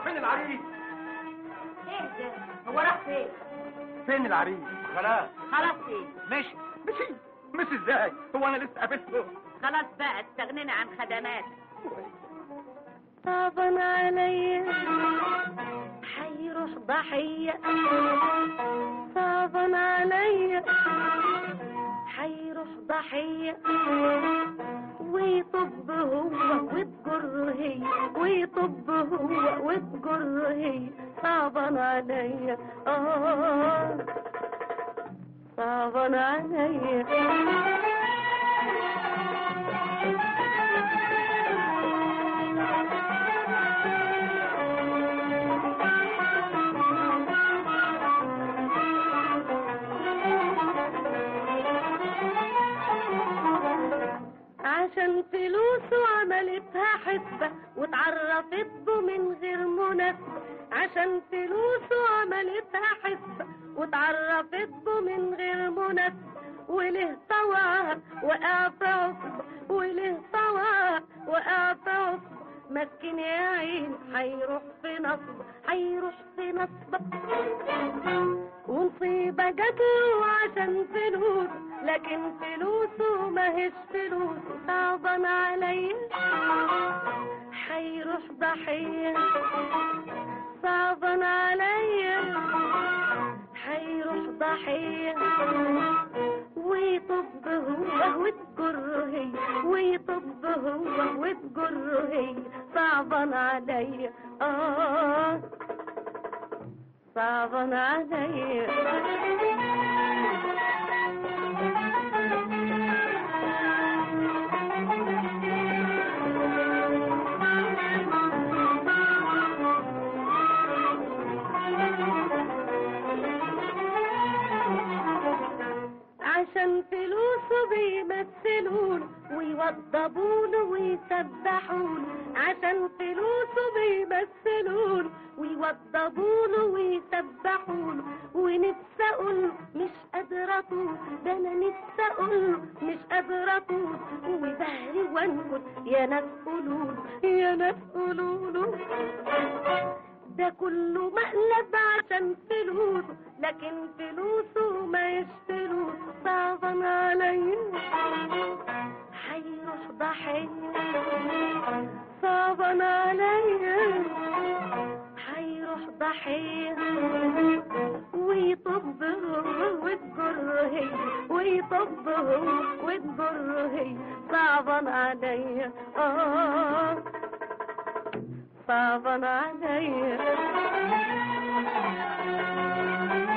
فين العريس ايه ده هو راح فين فين العريس خلاص خلاص ايه مشي مشي مشي ازاي هو انا لسه قابلته خلاص بقى استغنينا عن خدمات صعبا عليا حيروح ضحية صعبا عليا حيروح ضحية ويطب هو وتجر هي ويطب هو وتجر هي صعبا عليا اه صعبا عليا عشان فلوسه عملتها حسبة واتعرفت به من غير مناسبة عشان فلوسه عملتها حسبة واتعرفت به من غير مناسبة وله طوعها وقع في عصبة وله طوعها وقع في عصبة مسكين يا عين هيروح في نصبة هيروح في نصبة ونصيبة جاتله عشان فلوس لكن فلوسه ماهيش فلوس صعبا عليا هيروح ضحية صعبا عليا هيروح ضحية ويطب هو وتجر هي ويطب هو وتجر هي صعبا عليا اه صعبا عليا عشان فلوسه بيمثلون ويوضبون ويسبحون عشان فلوسه بيمثلون ويوضبون ويسبحون ونفسي اقول مش قادرة اطول ده انا نفسي اقول مش قادرة اطول وبهري وانكت يا ناس قولوا يا ناس قولوا ده كله مقلب عشان فلوسه لكن فلوسه ما يشتروه صعبا عليا هيروح ضحية صعبا عليا هيروح ضحية ويطب هو وتجر هي ويطب هو وتجر هي صعبا عليا اه صعبا عليا